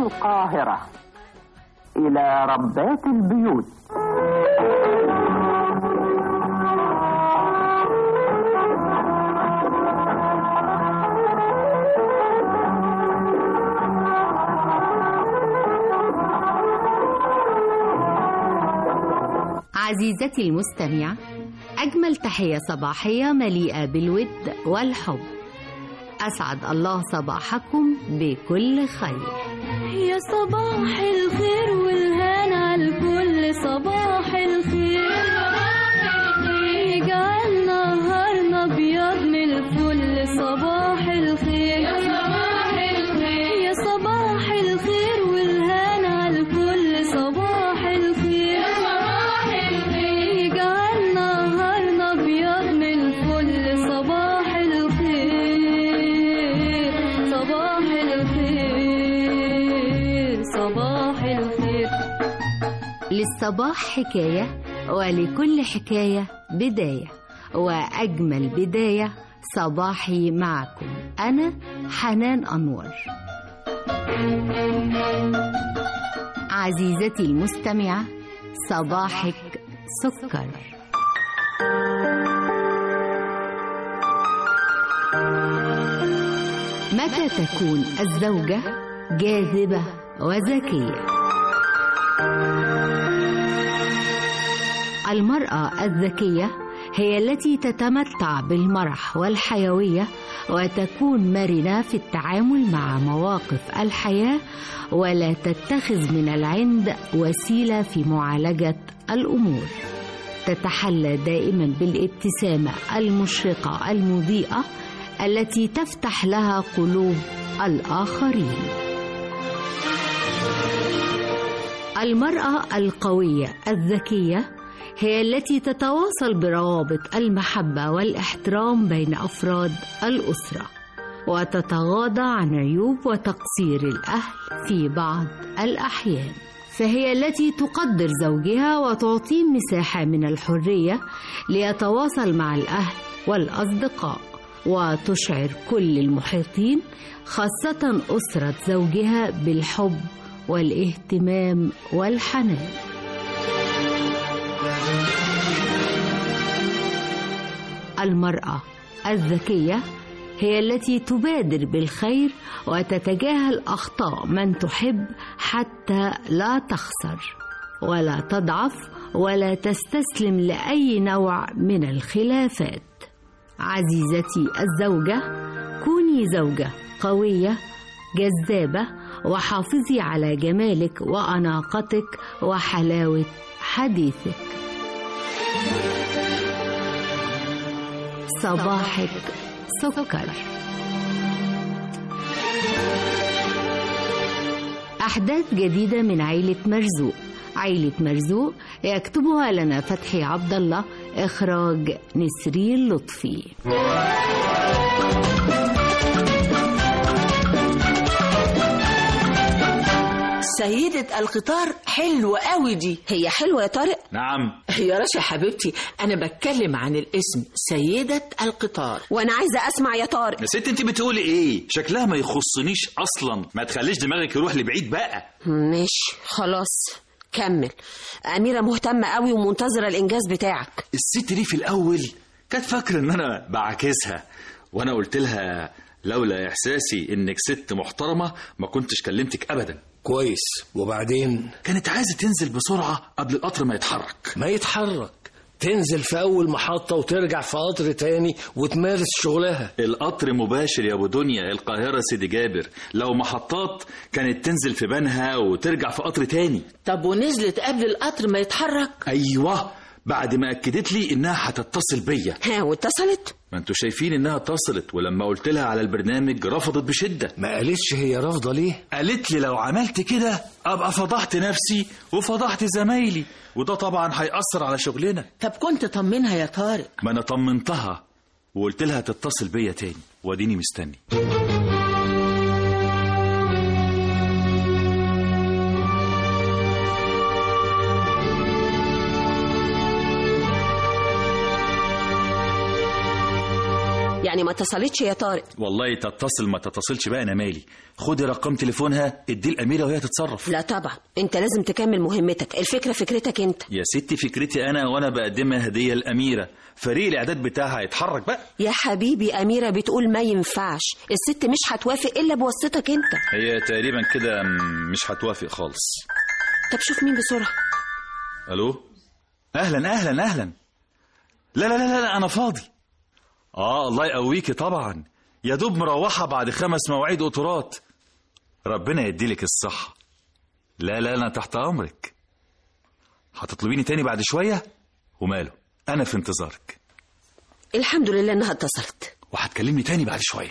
القاهرة إلى ربات البيوت عزيزتي المستمعة أجمل تحية صباحية مليئة بالود والحب أسعد الله صباحكم بكل خير يا صباح الخير والهان على الكل صباح الخير يجعل نهارنا ابيض من الفل صباح الخير يا صباح الخير والهان على الكل صباح الخير يجعل نهارنا ابيض من الفل صباح الخير صباح الخير صباح الخير للصباح حكاية ولكل حكاية بداية وأجمل بداية صباحي معكم أنا حنان أنور عزيزتي المستمعة صباحك سكر متى تكون الزوجة جاذبة وذكية المرأة الذكية هي التي تتمتع بالمرح والحيوية وتكون مرنة في التعامل مع مواقف الحياة ولا تتخذ من العند وسيلة في معالجة الأمور تتحلى دائما بالابتسامة المشرقة المضيئة التي تفتح لها قلوب الآخرين المرأة القوية الذكية هي التي تتواصل بروابط المحبة والاحترام بين أفراد الأسرة وتتغاضى عن عيوب وتقصير الأهل في بعض الأحيان فهي التي تقدر زوجها وتعطيه مساحة من الحرية ليتواصل مع الأهل والأصدقاء وتشعر كل المحيطين خاصة أسرة زوجها بالحب والاهتمام والحنان المرأة الذكية هي التي تبادر بالخير وتتجاهل أخطاء من تحب حتى لا تخسر ولا تضعف ولا تستسلم لأي نوع من الخلافات عزيزتي الزوجة كوني زوجة قوية جذابة وحافظي على جمالك وأناقتك وحلاوة حديثك صباحك سكر أحداث جديدة من عيلة مرزوق عيلة مرزوق يكتبها لنا فتحي عبد الله إخراج نسرين لطفي سيدة القطار حلوة قوي دي هي حلوة يا طارق نعم يا رشا حبيبتي أنا بتكلم عن الاسم سيدة القطار وانا عايزة اسمع يا طارق يا ست انت بتقولي ايه شكلها ما يخصنيش اصلا ما تخليش دماغك يروح لبعيد بقى ماشي خلاص كمل أميرة مهتمة قوي ومنتظرة الإنجاز بتاعك الست دي في الاول كانت فاكره ان انا بعاكسها وانا قلت لها لولا احساسي انك ست محترمه ما كنتش كلمتك ابدا كويس وبعدين كانت عايزه تنزل بسرعه قبل القطر ما يتحرك ما يتحرك تنزل في أول محطة وترجع في قطر تاني وتمارس شغلها القطر مباشر يا ابو دنيا القاهره سيدي جابر لو محطات كانت تنزل في بنها وترجع في قطر تاني طب ونزلت قبل القطر ما يتحرك ايوه بعد ما اكدت لي انها هتتصل بيا ها واتصلت ما انتوا شايفين انها اتصلت ولما قلت لها على البرنامج رفضت بشده ما قالتش هي رافضة ليه قالت لي لو عملت كده ابقى فضحت نفسي وفضحت زمايلي وده طبعا هيأثر على شغلنا طب كنت طمنها يا طارق ما انا طمنتها وقلت لها تتصل بيا تاني واديني مستني يعني ما اتصلتش يا طارق والله تتصل ما تتصلش بقى انا مالي خدي رقم تليفونها ادي الاميره وهي تتصرف لا طبعا انت لازم تكمل مهمتك الفكره فكرتك انت يا ستي فكرتي انا وانا بقدمها هديه الاميره فريق الاعداد بتاعها هيتحرك بقى يا حبيبي اميره بتقول ما ينفعش الست مش هتوافق الا بواسطتك انت هي تقريبا كده م- مش هتوافق خالص طب شوف مين بسرعه الو اهلا اهلا اهلا لا لا لا لا, لا انا فاضي اه الله يقويكي طبعا يا دوب مروحه بعد خمس مواعيد قطورات ربنا يديلك الصحه لا لا انا تحت امرك هتطلبيني تاني بعد شويه وماله انا في انتظارك الحمد لله انها اتصلت وهتكلمني تاني بعد شويه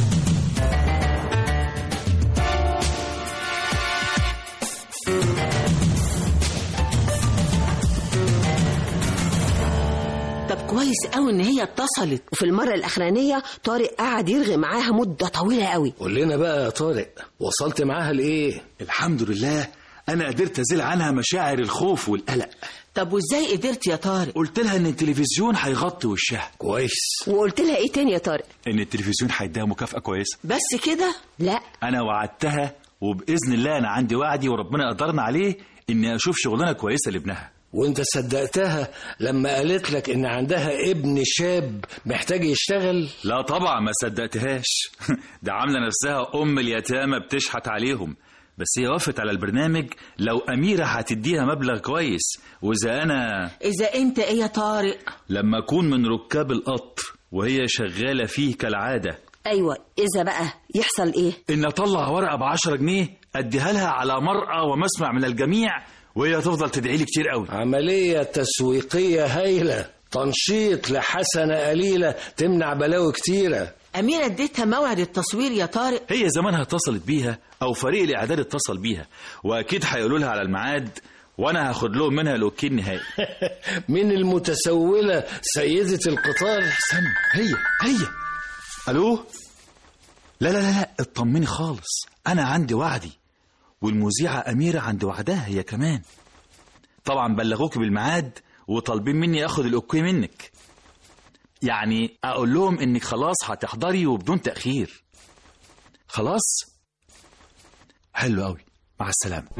طب كويس قوي ان هي اتصلت وفي المره الاخرانيه طارق قعد يرغي معاها مده طويله قوي قول لنا بقى يا طارق وصلت معاها لايه الحمد لله انا قدرت ازيل عنها مشاعر الخوف والقلق طب وازاي قدرت يا طارق قلت لها ان التلفزيون هيغطي وشها كويس وقلت لها ايه تاني يا طارق ان التلفزيون هيديها مكافاه كويسه بس كده لا انا وعدتها وباذن الله انا عندي وعدي وربنا قدرنا عليه اني اشوف شغلانه كويسه لابنها وانت صدقتها لما قالت لك ان عندها ابن شاب محتاج يشتغل لا طبعا ما صدقتهاش ده عامله نفسها ام اليتامى بتشحت عليهم بس هي وافت على البرنامج لو اميره هتديها مبلغ كويس واذا انا اذا انت ايه يا طارق لما اكون من ركاب القطر وهي شغاله فيه كالعاده ايوه اذا بقى يحصل ايه ان اطلع ورقه ب 10 جنيه اديها لها على مرأى ومسمع من الجميع وهي تفضل تدعي لي كتير قوي عملية تسويقية هايلة تنشيط لحسنة قليلة تمنع بلاوي كتيرة اميره اديتها موعد التصوير يا طارق هي زمانها اتصلت بيها او فريق الاعداد اتصل بيها واكيد هيقولوا لها على الميعاد وانا هاخد لهم منها الاوكي النهائي من المتسولة سيدة القطار استنى هي هي الو لا لا لا لا اطمني خالص انا عندي وعدي والمذيعه اميره عند وعدها هي كمان طبعا بلغوك بالميعاد وطالبين مني اخد الاوكي منك يعني اقول لهم انك خلاص هتحضري وبدون تاخير خلاص حلو قوي مع السلامه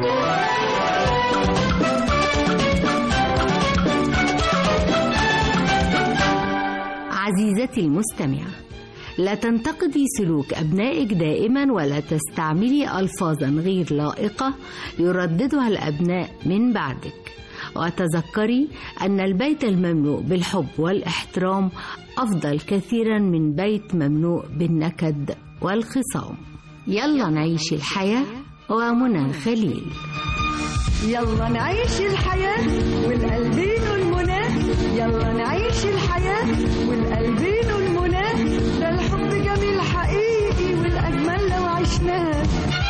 عزيزتي المستمعة لا تنتقدي سلوك أبنائك دائما ولا تستعملي ألفاظا غير لائقة يرددها الأبناء من بعدك وتذكري أن البيت المملوء بالحب والاحترام أفضل كثيرا من بيت مملوء بالنكد والخصام يلا نعيش الحياة ومنى خليل يلا نعيش الحياة والقلبين المنى يلا نعيش الحياة والقلبين المنى ده الحب جميل حقيقي والأجمل لو عشناه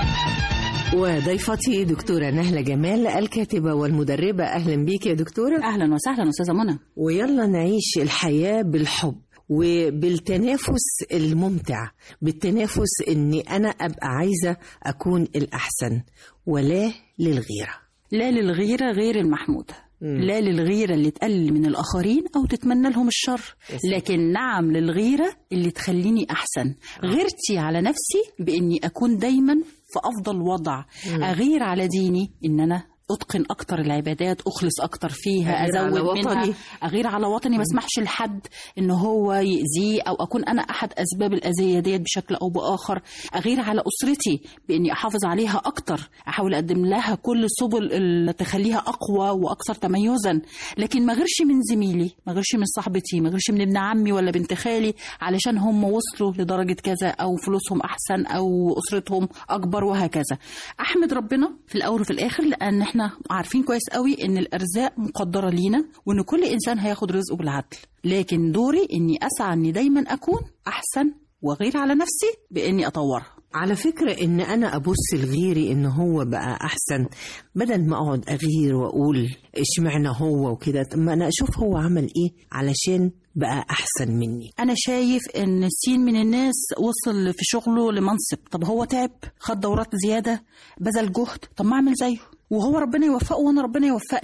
وضيفتي دكتورة نهلة جمال الكاتبة والمدربة أهلا بيك يا دكتورة اهلا وسهلا استاذه منى ويلا نعيش الحياة بالحب وبالتنافس الممتع بالتنافس اني انا ابقى عايزه اكون الاحسن ولا للغيره لا للغيره غير المحموده لا للغيره اللي تقلل من الاخرين او تتمنى لهم الشر لكن نعم للغيره اللي تخليني احسن غيرتي على نفسي باني اكون دايما في افضل وضع اغير على ديني ان انا اتقن اكتر العبادات اخلص اكتر فيها أغير على ازود منها وطني. اغير على وطني ما اسمحش لحد ان هو يأذيه او اكون انا احد اسباب الاذيه ديت بشكل او باخر اغير على اسرتي باني احافظ عليها اكتر احاول اقدم لها كل السبل اللي تخليها اقوى واكثر تميزا لكن ما غيرش من زميلي ما غيرش من صاحبتي ما غيرش من ابن عمي ولا بنت خالي علشان هم وصلوا لدرجه كذا او فلوسهم احسن او اسرتهم اكبر وهكذا احمد ربنا في الاول وفي الاخر لان احنا عارفين كويس قوي ان الارزاق مقدره لينا وان كل انسان هياخد رزقه بالعدل لكن دوري اني اسعى اني دايما اكون احسن واغير على نفسي باني اطورها على فكرة إن أنا أبص لغيري إن هو بقى أحسن بدل ما أقعد أغير وأقول إشمعنى هو وكده طب ما أنا أشوف هو عمل إيه علشان بقى أحسن مني انا شايف ان سين من الناس وصل في شغله لمنصب طب هو تعب خد دورات زياده بذل جهد طب ما اعمل زيه وهو ربنا يوفقه وانا ربنا يوفقني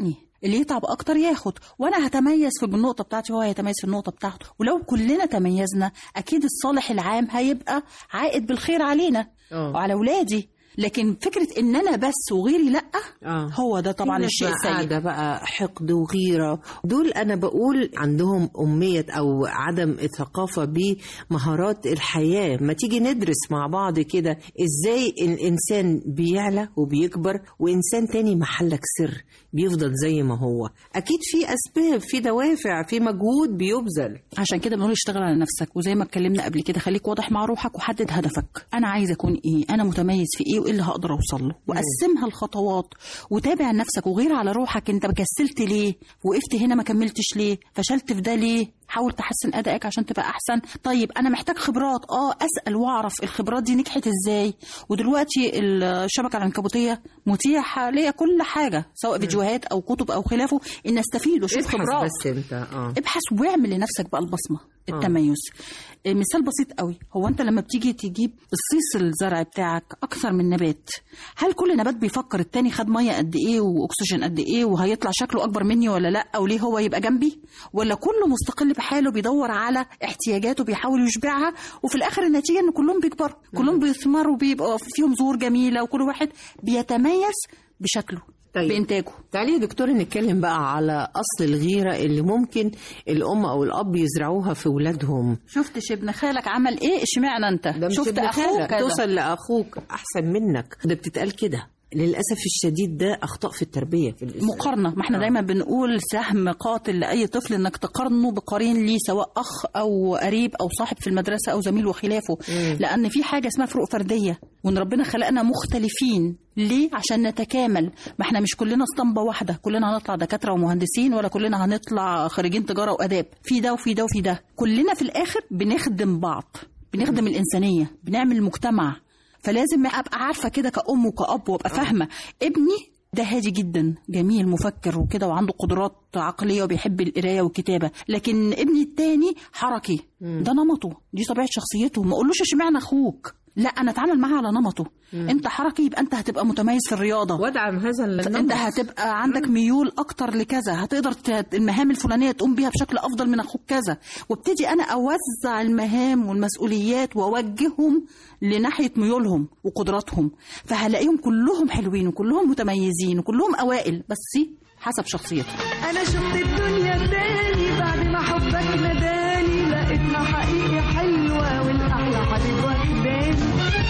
اللي يتعب اكتر ياخد وانا هتميز في النقطه بتاعتي وهو هيتميز في النقطه بتاعته ولو كلنا تميزنا اكيد الصالح العام هيبقى عائد بالخير علينا آه. وعلى اولادي لكن فكره ان انا بس وغيري لا آه. هو ده طبعا في ناس الشيء بقى السيء قاعدة بقى حقد وغيرة دول أنا بقول عندهم أمية أو عدم الثقافة بمهارات الحياة ما تيجي ندرس مع بعض كده إزاي الإنسان بيعلى وبيكبر وإنسان تاني محلك سر بيفضل زي ما هو أكيد في أسباب في دوافع في مجهود بيبذل عشان كده بنقول اشتغل على نفسك وزي ما اتكلمنا قبل كده خليك واضح مع روحك وحدد هدفك انا عايز اكون ايه انا متميز في ايه وايه اللي هقدر اوصل له وقسمها لخطوات وتابع نفسك وغير على روحك انت كسلت ليه وقفت هنا ما كملتش ليه فشلت في ده ليه حاول تحسن ادائك عشان تبقى احسن طيب انا محتاج خبرات اه اسال واعرف الخبرات دي نجحت ازاي ودلوقتي الشبكه العنكبوتيه متيحه ليا كل حاجه سواء فيديوهات او كتب او خلافه ان استفيد واشوف ابحث خبرات بس أنت آه. ابحث واعمل لنفسك بقى البصمه آه. التميز آه، مثال بسيط قوي هو انت لما بتيجي تجيب الصيص الزرع بتاعك اكثر من نبات هل كل نبات بيفكر التاني خد ميه قد ايه واكسجين قد ايه وهيطلع شكله اكبر مني ولا لا وليه هو يبقى جنبي ولا كله مستقل بحاله بيدور على احتياجاته بيحاول يشبعها وفي الاخر النتيجه ان كلهم بيكبروا كلهم بيثمروا وبيبقى فيهم زهور جميله وكل واحد بيتميز بشكله طيب. بانتاجه تعالي يا دكتور نتكلم بقى على أصل الغيرة اللي ممكن الأم أو الأب يزرعوها في ولادهم شفتش ابن خالك عمل ايه اشمعنى انت ده مش شفت ابن اخوك خالك كذا. توصل لاخوك احسن منك ده بتتقال كده للاسف الشديد ده اخطاء في التربيه في الإسلام. مقارنه ما احنا آه. دايما بنقول سهم قاتل لاي طفل انك تقارنه بقرين ليه سواء اخ او قريب او صاحب في المدرسه او زميل وخلافه لان في حاجه اسمها فروق فرديه وان ربنا خلقنا مختلفين ليه عشان نتكامل ما احنا مش كلنا اسطمبه واحده كلنا هنطلع دكاتره ومهندسين ولا كلنا هنطلع خريجين تجاره واداب في ده وفي ده وفي ده كلنا في الاخر بنخدم بعض بنخدم الانسانيه بنعمل مجتمع فلازم ابقى عارفه كده كأم وكأب وابقى فاهمه ابني ده هادي جدا جميل مفكر وكده وعنده قدرات عقليه وبيحب القرايه والكتابه لكن ابني التاني حركي ده نمطه دي طبيعه شخصيته ما اقولوش اشمعنى اخوك لا انا اتعامل معاه على نمطه انت حركي يبقى انت هتبقى متميز في الرياضه وادعم هذا النمط انت هتبقى عندك ميول اكتر لكذا هتقدر ت- المهام الفلانيه تقوم بيها بشكل افضل من اخوك كذا وابتدي انا اوزع المهام والمسؤوليات واوجههم لناحيه ميولهم وقدراتهم فهلاقيهم كلهم حلوين وكلهم متميزين وكلهم اوائل بس حسب شخصيتهم انا شفت الدنيا تاني بعد ما حبك نداني لقيتها حقيقي حلوه والاحلى حبيب واخداني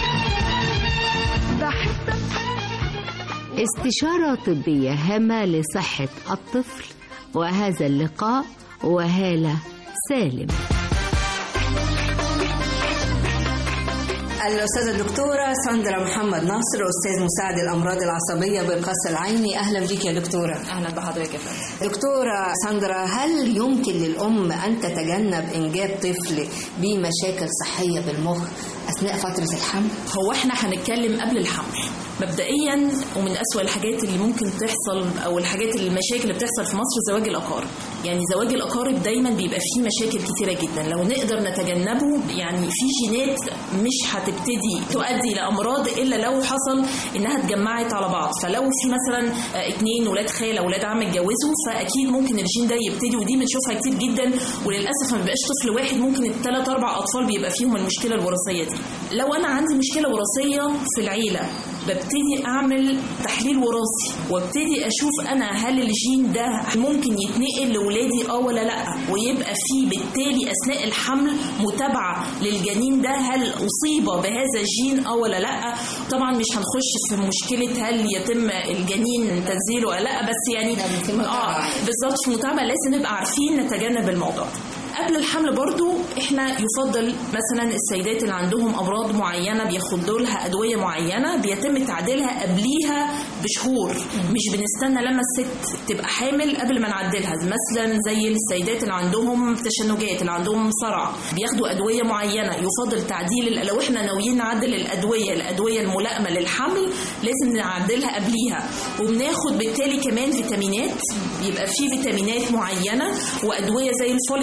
بحبك استشارة طبية هامة لصحة الطفل وهذا اللقاء وهالة سالم الأستاذة الدكتورة ساندرا محمد ناصر أستاذ مساعد الأمراض العصبية بالقصر العيني أهلا بك يا دكتورة اهلا بحضرتك يا فندم دكتورة ساندرا هل يمكن للأم أن تتجنب إنجاب طفل بمشاكل صحية بالمخ أثناء فترة الحمل؟ هو احنا هنتكلم قبل الحمل مبدئيا ومن أسوأ الحاجات اللي ممكن تحصل او الحاجات اللي المشاكل اللي بتحصل في مصر زواج الاقارب يعني زواج الاقارب دايما بيبقى فيه مشاكل كتيره جدا لو نقدر نتجنبه يعني في جينات مش هتبتدي تؤدي لامراض الا لو حصل انها اتجمعت على بعض فلو في مثلا آه، اتنين ولاد خاله ولاد عم اتجوزوا فاكيد ممكن الجين ده يبتدي ودي بنشوفها كتير جدا وللاسف ما بيبقاش طفل واحد ممكن الثلاث اربع اطفال بيبقى فيهم المشكله الوراثيه دي لو انا عندي مشكله وراثيه في العيله ببتدي اعمل تحليل وراثي وابتدي اشوف انا هل الجين ده ممكن يتنقل لاولادي اه ولا لا ويبقى في بالتالي اثناء الحمل متابعه للجنين ده هل اصيب بهذا الجين اه ولا لا طبعا مش هنخش في مشكله هل يتم الجنين تنزيله ولا لا بس يعني اه بالظبط في متابعه لازم نبقى عارفين نتجنب الموضوع قبل الحمل برضو احنا يفضل مثلا السيدات اللي عندهم امراض معينه بياخدوا لها ادويه معينه بيتم تعديلها قبليها بشهور مش بنستنى لما الست تبقى حامل قبل ما نعدلها مثلا زي السيدات اللي عندهم تشنجات اللي عندهم صرع بياخدوا ادويه معينه يفضل تعديل لو احنا ناويين نعدل الادويه الادويه الملائمه للحمل لازم نعدلها قبليها وبناخد بالتالي كمان فيتامينات يبقى في فيتامينات معينه وادويه زي الفوليك اسيد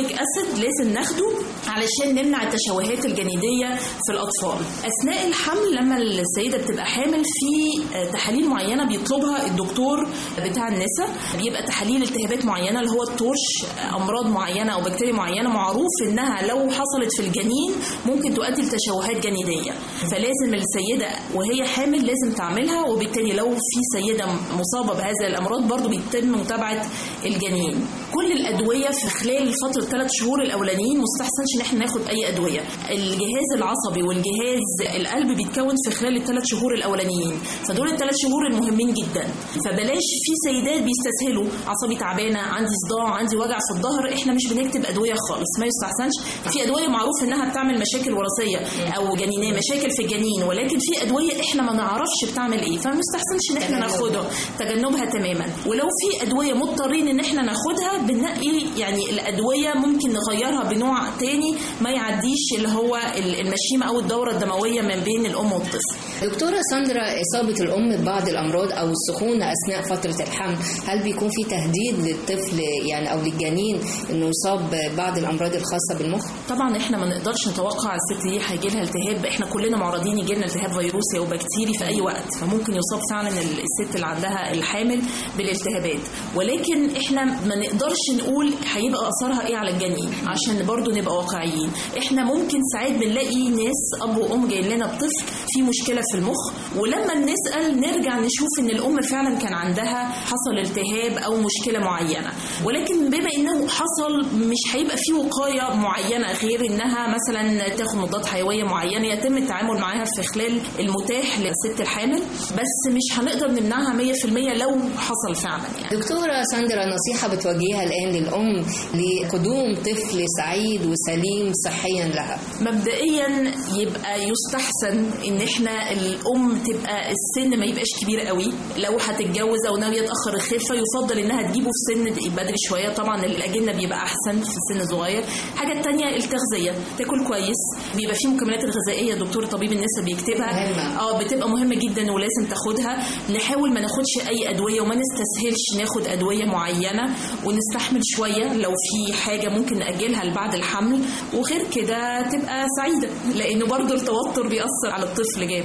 اسيد لازم ناخده علشان نمنع التشوهات الجنيديه في الاطفال اثناء الحمل لما السيده بتبقى حامل في آه، تحاليل معينه بيطلبها الدكتور بتاع النساء بيبقى تحاليل التهابات معينه اللي هو الترش آه، امراض معينه او بكتيريا معينه معروف انها لو حصلت في الجنين ممكن تؤدي لتشوهات جنيديه فلازم السيده وهي حامل لازم تعملها وبالتالي لو في سيده مصابه بهذه الامراض برضو بيتم متابعه الجنين كل الادويه في خلال فتره ثلاث شهور الاولانيين مستحسنش ان احنا ناخد اي ادويه الجهاز العصبي والجهاز القلب بيتكون في خلال الثلاث شهور الاولانيين فدول الثلاث شهور المهمين جدا فبلاش في سيدات بيستسهلوا عصبي تعبانه عندي صداع عندي وجع في الظهر احنا مش بنكتب ادويه خالص ما يستحسنش في ادويه معروف انها بتعمل مشاكل وراثيه او جنينيه مشاكل في الجنين ولكن في ادويه احنا ما نعرفش بتعمل ايه فما يستحسنش ان احنا ناخدها تجنبها تماما ولو في ادويه مضطرين ان احنا ناخدها بننقي يعني الادويه ممكن نغيرها بنوع تاني ما يعديش اللي هو المشيمه او الدوره الدمويه ما بين الام والطفل دكتورة ساندرا إصابة الأم ببعض الأمراض أو السخونة أثناء فترة الحمل هل بيكون في تهديد للطفل يعني أو للجنين إنه يصاب ببعض الأمراض الخاصة بالمخ؟ طبعا احنا ما نقدرش نتوقع الست دي هيجي لها التهاب احنا كلنا معرضين يجي لنا التهاب فيروسي او بكتيري في اي وقت فممكن يصاب فعلا الست اللي عندها الحامل بالالتهابات ولكن احنا ما نقدرش نقول هيبقى اثرها ايه على الجنين عشان برضو نبقى واقعيين احنا ممكن ساعات بنلاقي ناس اب وام جايين لنا بطفل في مشكله في المخ ولما نسال نرجع نشوف ان الام فعلا كان عندها حصل التهاب او مشكله معينه ولكن بما انه حصل مش هيبقى في وقايه معينه غير انها مثلا تاخد مضادات حيويه معينه يتم التعامل معاها في خلال المتاح للست الحامل بس مش هنقدر نمنعها 100% لو حصل فعلا يعني دكتورة ساندرا نصيحة بتوجهها الآن للأم لقدوم طفل سعيد وسليم صحيا لها مبدئيا يبقى يستحسن ان احنا الام تبقى السن ما يبقاش كبير قوي لو هتتجوز او ناويه تاخر الخلفه يفضل انها تجيبه في سن بدري شويه طبعا الاجنه بيبقى احسن في سن صغير حاجه التانية التغذيه تاكل كويس بيبقى في مكملات الغذائيه دكتور طبيب النساء بيكتبها مهمة. اه بتبقى مهمه جدا ولازم تاخدها نحاول ما ناخدش اي ادويه وما نستسهلش ناخد ادويه معينه ونستحمل شويه لو في حاجه ممكن ناجلها لبعد الحمل وغير كده تبقى سعيده لانه برضو التوتر بيأثر على الطفل جامد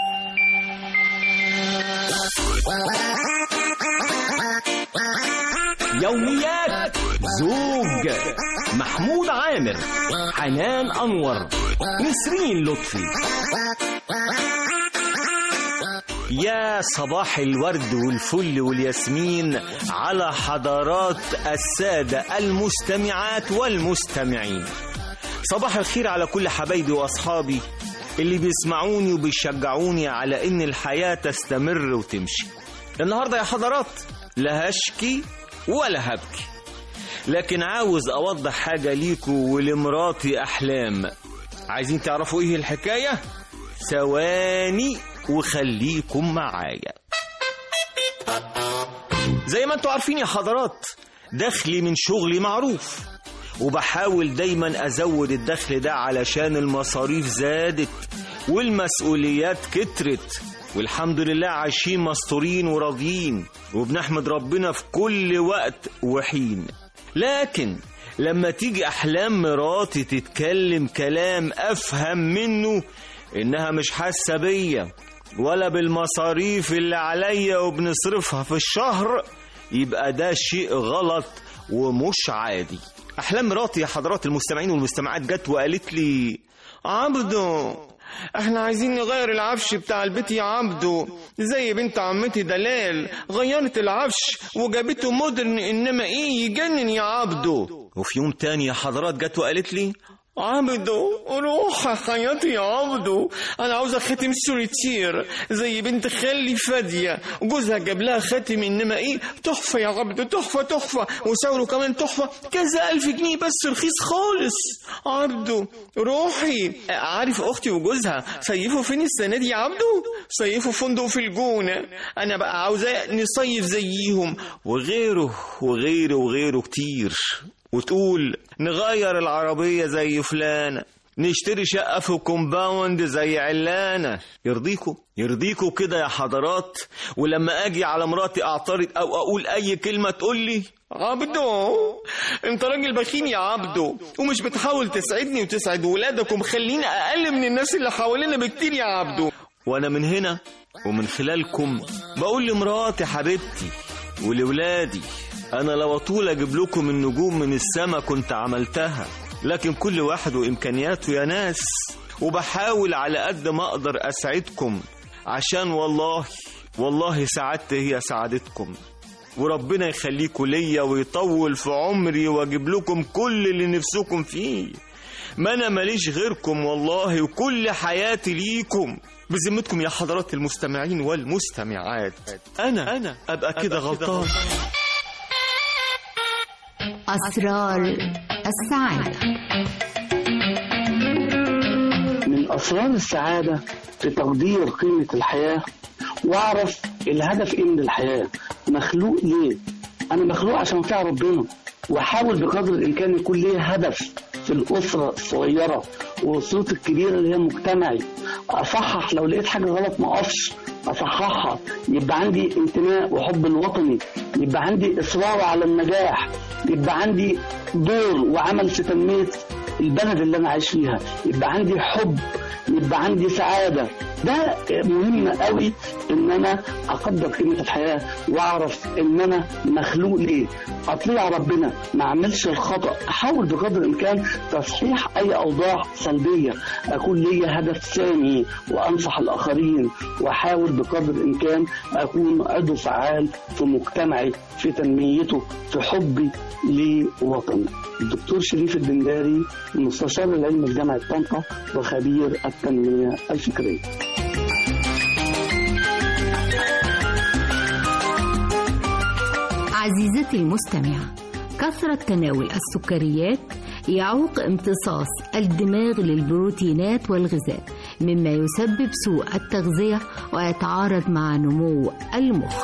يوميات زوج محمود عامر حنان أنور نسرين لطفي يا صباح الورد والفل والياسمين على حضرات السادة المستمعات والمستمعين صباح الخير على كل حبايبي وأصحابي اللي بيسمعوني وبيشجعوني على إن الحياة تستمر وتمشي النهاردة يا حضرات لا هشكي ولا هبكي لكن عاوز أوضح حاجة ليكوا ولمراتي أحلام عايزين تعرفوا إيه الحكاية؟ ثواني وخليكم معايا زي ما انتوا عارفين يا حضرات دخلي من شغلي معروف وبحاول دايما ازود الدخل ده علشان المصاريف زادت والمسؤوليات كترت والحمد لله عايشين مستورين وراضيين وبنحمد ربنا في كل وقت وحين لكن لما تيجي احلام مراتي تتكلم كلام افهم منه انها مش حاسه بيا ولا بالمصاريف اللي عليا وبنصرفها في الشهر يبقى ده شيء غلط ومش عادي احلام مراتي يا حضرات المستمعين والمستمعات جت وقالت لي عبدو احنا عايزين نغير العفش بتاع البيت يا عبدو زي بنت عمتي دلال غيرت العفش وجابته مودرن انما ايه يجنن يا عبدو وفي يوم تاني يا حضرات جت وقالت لي عبدو روح يا خياطي يا عبدو انا عاوزه خاتم سوليتير زي بنت خالي فاديه جوزها جاب لها خاتم انما ايه تحفه يا عبدو تحفه تحفه وسعره كمان تحفه كذا الف جنيه بس رخيص خالص عبدو روحي عارف اختي وجوزها صيفوا فين السنه دي يا عبدو صيفوا فندق في الجونه انا بقى عاوزاه نصيف زيهم وغيره وغيره وغيره كتير وتقول نغير العربية زي فلانة نشتري شقة في كومباوند زي علانة يرضيكوا يرضيكوا كده يا حضرات ولما اجي على مراتي اعترض او اقول اي كلمة تقول لي عبدو انت راجل بخيل يا عبدو ومش بتحاول تسعدني وتسعد ولادك ومخليني اقل من الناس اللي حوالينا بكتير يا عبدو وانا من هنا ومن خلالكم بقول لمراتي حبيبتي ولولادي انا لو اطول اجيب لكم النجوم من السما كنت عملتها لكن كل واحد وامكانياته يا ناس وبحاول على قد ما اقدر اسعدكم عشان والله والله سعادتي هي سعادتكم وربنا يخليكوا ليا ويطول في عمري واجيب لكم كل اللي نفسكم فيه ما انا ماليش غيركم والله وكل حياتي ليكم بذمتكم يا حضرات المستمعين والمستمعات انا انا ابقى كده غلطان أسرار السعادة من أسرار السعادة في تقدير قيمة الحياة وأعرف الهدف إيه من الحياة مخلوق ليه أنا مخلوق عشان أطيع ربنا وأحاول بقدر الإمكان يكون ليه هدف في الأسرة الصغيرة وأسرتي الكبيرة اللي هي مجتمعي أصحح لو لقيت حاجة غلط ما أقفش أصححها يبقى عندي انتماء وحب الوطني يبقى عندي إصرار على النجاح يبقى عندي دور وعمل في تنمية البلد اللي أنا عايش فيها يبقى عندي حب يبقى عندي سعادة ده مهم قوي ان انا اقدر قيمة الحياة واعرف ان انا مخلوق ليه اطيع ربنا ما اعملش الخطأ احاول بقدر الامكان تصحيح اي اوضاع سلبية اكون ليا هدف سامي وانصح الاخرين واحاول بقدر الامكان اكون عضو فعال في مجتمعي في تنميته في حبي لوطني الدكتور شريف الدنداري مستشار العلم في جامعة طنطا وخبير التنمية الفكرية عزيزتي المستمعة كثرة تناول السكريات يعوق امتصاص الدماغ للبروتينات والغذاء مما يسبب سوء التغذية ويتعارض مع نمو المخ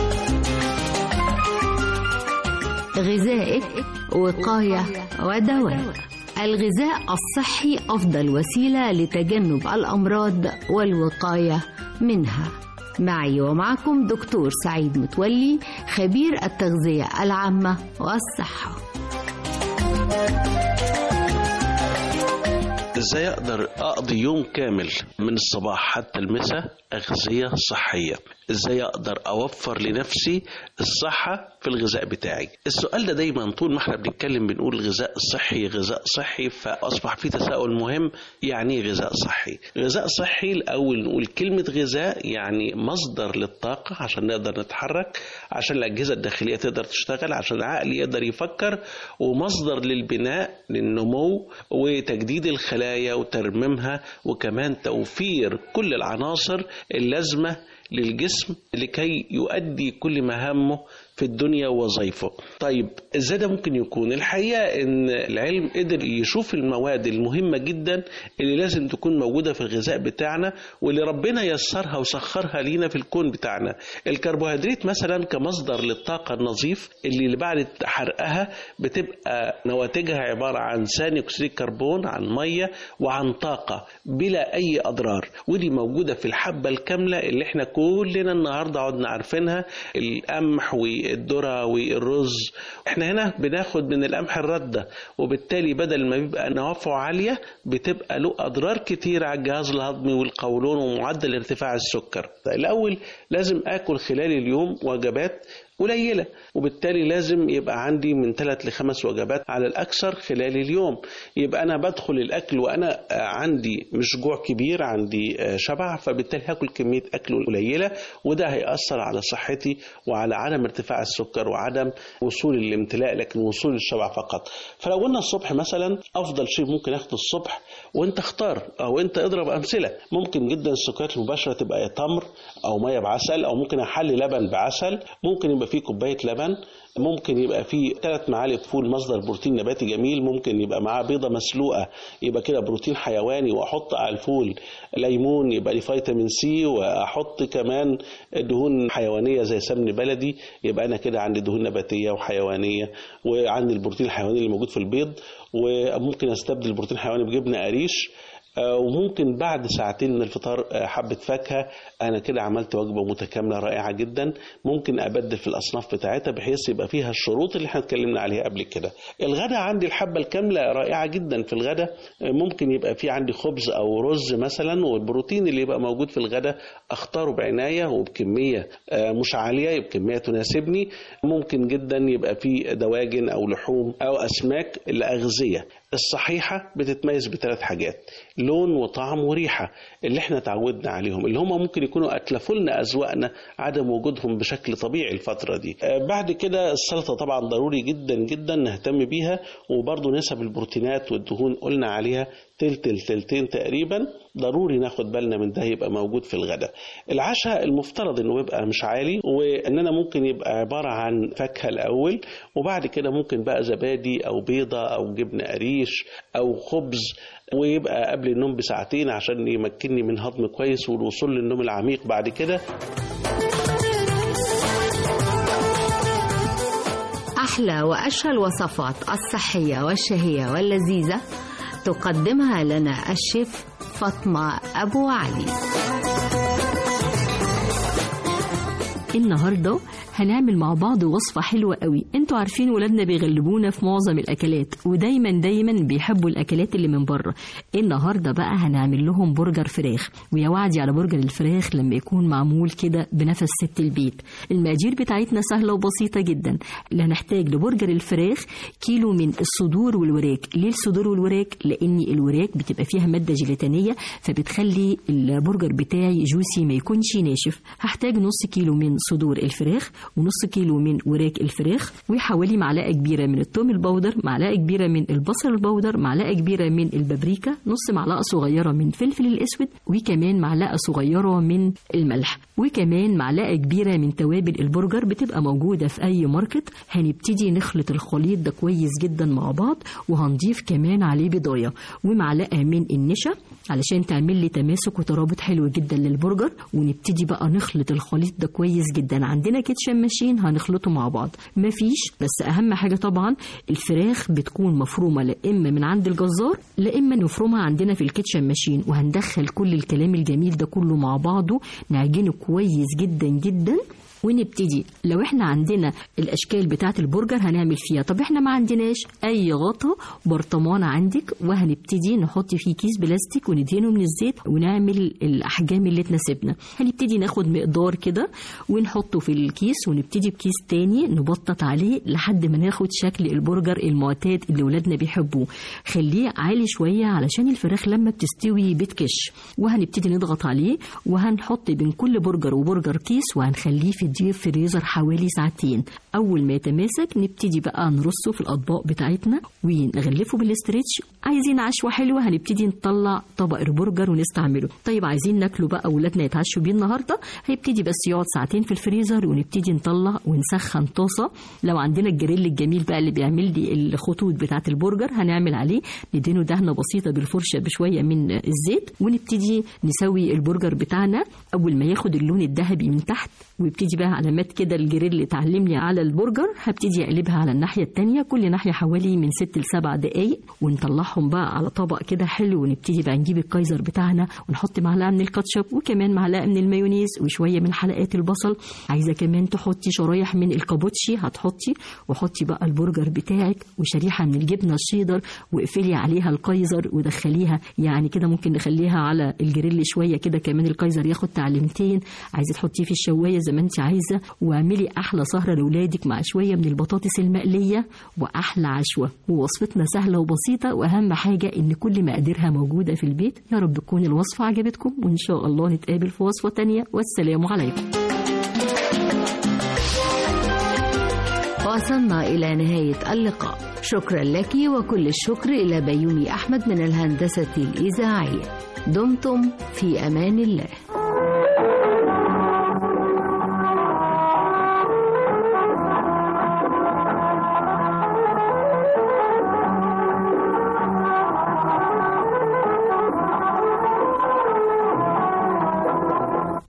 غذائك وقاية ودواء الغذاء الصحي أفضل وسيلة لتجنب الأمراض والوقاية منها معي ومعكم دكتور سعيد متولي خبير التغذية العامة والصحة ازاي اقدر اقضي يوم كامل من الصباح حتى المساء اغذيه صحيه ازاي اقدر اوفر لنفسي الصحه في الغذاء بتاعي السؤال ده دايما طول ما احنا بنتكلم بنقول الغذاء الصحي غذاء صحي فاصبح في تساؤل مهم يعني ايه غذاء صحي غذاء صحي الاول نقول كلمه غذاء يعني مصدر للطاقه عشان نقدر نتحرك عشان الاجهزه الداخليه تقدر تشتغل عشان العقل يقدر يفكر ومصدر للبناء للنمو وتجديد الخلايا وترميمها وكمان توفير كل العناصر اللازمه للجسم لكي يؤدي كل مهامه في الدنيا ووظائفه طيب ازاي ده ممكن يكون الحقيقه ان العلم قدر يشوف المواد المهمه جدا اللي لازم تكون موجوده في الغذاء بتاعنا واللي ربنا يسرها وسخرها لينا في الكون بتاعنا الكربوهيدرات مثلا كمصدر للطاقه النظيف اللي بعد حرقها بتبقى نواتجها عباره عن ثاني اكسيد الكربون عن ميه وعن طاقه بلا اي اضرار ودي موجوده في الحبه الكامله اللي احنا كلنا النهارده عدنا عارفينها القمح والذره والرز احنا هنا بناخد من القمح الرده وبالتالي بدل ما بيبقى نوافعه عاليه بتبقى له اضرار كتير على الجهاز الهضمي والقولون ومعدل ارتفاع السكر الاول لازم اكل خلال اليوم وجبات قليلة وبالتالي لازم يبقى عندي من ثلاث لخمس وجبات على الأكثر خلال اليوم يبقى أنا بدخل الأكل وأنا عندي مش جوع كبير عندي شبع فبالتالي هاكل كمية أكل قليلة وده هيأثر على صحتي وعلى عدم ارتفاع السكر وعدم وصول الامتلاء لكن وصول الشبع فقط فلو قلنا الصبح مثلا أفضل شيء ممكن أخده الصبح وأنت اختار أو أنت اضرب أمثلة ممكن جدا السكريات المباشرة تبقى يا تمر أو مية بعسل أو ممكن أحلي لبن بعسل ممكن يبقى يبقى فيه كوبايه لبن ممكن يبقى فيه ثلاث معالق فول مصدر بروتين نباتي جميل ممكن يبقى معاه بيضه مسلوقه يبقى كده بروتين حيواني واحط على الفول ليمون يبقى لي فيتامين سي واحط كمان دهون حيوانيه زي سمن بلدي يبقى انا كده عندي دهون نباتيه وحيوانيه وعندي البروتين الحيواني اللي موجود في البيض وممكن استبدل البروتين الحيواني بجبنه قريش آه، وممكن بعد ساعتين من الفطار آه، حبة فاكهة أنا كده عملت وجبة متكاملة رائعة جدا ممكن أبدل في الأصناف بتاعتها بحيث يبقى فيها الشروط اللي احنا اتكلمنا عليها قبل كده الغداء عندي الحبة الكاملة رائعة جدا في الغداء آه، ممكن يبقى في عندي خبز أو رز مثلا والبروتين اللي يبقى موجود في الغداء أختاره بعناية وبكمية آه، مش عالية بكمية تناسبني ممكن جدا يبقى في دواجن أو لحوم أو أسماك الأغذية الصحيحة بتتميز بثلاث حاجات لون وطعم وريحة اللي احنا تعودنا عليهم اللي هم ممكن يكونوا أتلفوا لنا أذواقنا عدم وجودهم بشكل طبيعي الفترة دي آه، بعد كده السلطة طبعا ضروري جدا جدا نهتم بيها وبرضه نسب البروتينات والدهون قلنا عليها تلت التلتين تقريبا ضروري ناخد بالنا من ده يبقى موجود في الغداء العشاء المفترض انه يبقى مش عالي واننا ممكن يبقى عبارة عن فاكهة الاول وبعد كده ممكن بقى زبادي او بيضة او جبنة قريش او خبز ويبقى قبل النوم بساعتين عشان يمكنني من هضم كويس والوصول للنوم العميق بعد كده أحلى وأشهى الوصفات الصحية والشهية واللذيذة تقدمها لنا الشيف فاطمة أبو علي النهارده هنعمل مع بعض وصفة حلوة قوي انتوا عارفين ولادنا بيغلبونا في معظم الأكلات ودايما دايما بيحبوا الأكلات اللي من بره النهارده بقى هنعمل لهم برجر فراخ ويا وعدي على برجر الفراخ لما يكون معمول كده بنفس ست البيت المقادير بتاعتنا سهلة وبسيطة جدا اللي هنحتاج لبرجر الفراخ كيلو من الصدور والوراك ليه الصدور والوراك لأن الوراك بتبقى فيها مادة جيلاتينية فبتخلي البرجر بتاعي جوسي ما يكونش ناشف هحتاج نص كيلو من صدور الفراخ ونص كيلو من وراك الفراخ وحوالي معلقه كبيره من الثوم البودر معلقه كبيره من البصل البودر معلقه كبيره من البابريكا نص معلقه صغيره من فلفل الاسود وكمان معلقه صغيره من الملح وكمان معلقه كبيره من توابل البرجر بتبقى موجوده في اي ماركت هنبتدي نخلط الخليط ده كويس جدا مع بعض وهنضيف كمان عليه بضايه ومعلقه من النشا علشان تعمل لي تماسك وترابط حلو جدا للبرجر ونبتدي بقى نخلط الخليط ده كويس جدا عندنا كيتشن ماشين هنخلطه مع بعض مفيش بس اهم حاجه طبعا الفراخ بتكون مفرومه لا اما من عند الجزار لا اما نفرمها عندنا في الكيتشن ماشين وهندخل كل الكلام الجميل ده كله مع بعضه نعجنه كويس جدا جدا ونبتدي لو احنا عندنا الاشكال بتاعه البرجر هنعمل فيها طب احنا ما عندناش اي غطا برطمان عندك وهنبتدي نحط فيه كيس بلاستيك وندهنه من الزيت ونعمل الاحجام اللي تناسبنا هنبتدي ناخد مقدار كده ونحطه في الكيس ونبتدي بكيس تاني نبطط عليه لحد ما ناخد شكل البرجر المعتاد اللي ولادنا بيحبوه خليه عالي شويه علشان الفراخ لما بتستوي بتكش وهنبتدي نضغط عليه وهنحط بين كل برجر وبرجر كيس وهنخليه في الديب فريزر حوالي ساعتين اول ما يتماسك نبتدي بقى نرصه في الاطباق بتاعتنا ونغلفه بالاسترتش عايزين عشوه حلوه هنبتدي نطلع طبق البرجر ونستعمله طيب عايزين ناكله بقى اولادنا يتعشوا بيه النهارده هيبتدي بس يقعد ساعتين في الفريزر ونبتدي نطلع ونسخن طاسه لو عندنا الجريل الجميل بقى اللي بيعمل لي الخطوط بتاعه البرجر هنعمل عليه ندهنه دهنه بسيطه بالفرشه بشويه من الزيت ونبتدي نسوي البرجر بتاعنا اول ما ياخد اللون الذهبي من تحت ويبتدي بقى علامات كده الجريل اتعلم لي على البرجر هبتدي اقلبها على الناحيه التانية كل ناحيه حوالي من 6 ل 7 دقائق ونطلعهم بقى على طبق كده حلو ونبتدي بقى نجيب الكايزر بتاعنا ونحط معلقه من الكاتشب وكمان معلقه من المايونيز وشويه من حلقات البصل عايزه كمان تحطي شرايح من الكابوتشي هتحطي وحطي بقى البرجر بتاعك وشريحه من الجبنه الشيدر واقفلي عليها الكايزر ودخليها يعني كده ممكن نخليها على الجريل شويه كده كمان الكايزر ياخد تعليمتين عايزه تحطيه في الشوايه زي ما انت عايزه واعملي احلى سهره لاولادك مع شويه من البطاطس المقليه واحلى عشوه ووصفتنا سهله وبسيطه واهم حاجه ان كل مقاديرها موجوده في البيت يا رب تكون الوصفه عجبتكم وان شاء الله نتقابل في وصفه تانية والسلام عليكم وصلنا إلى نهاية اللقاء شكرا لك وكل الشكر إلى بيومي أحمد من الهندسة الإذاعية دمتم في أمان الله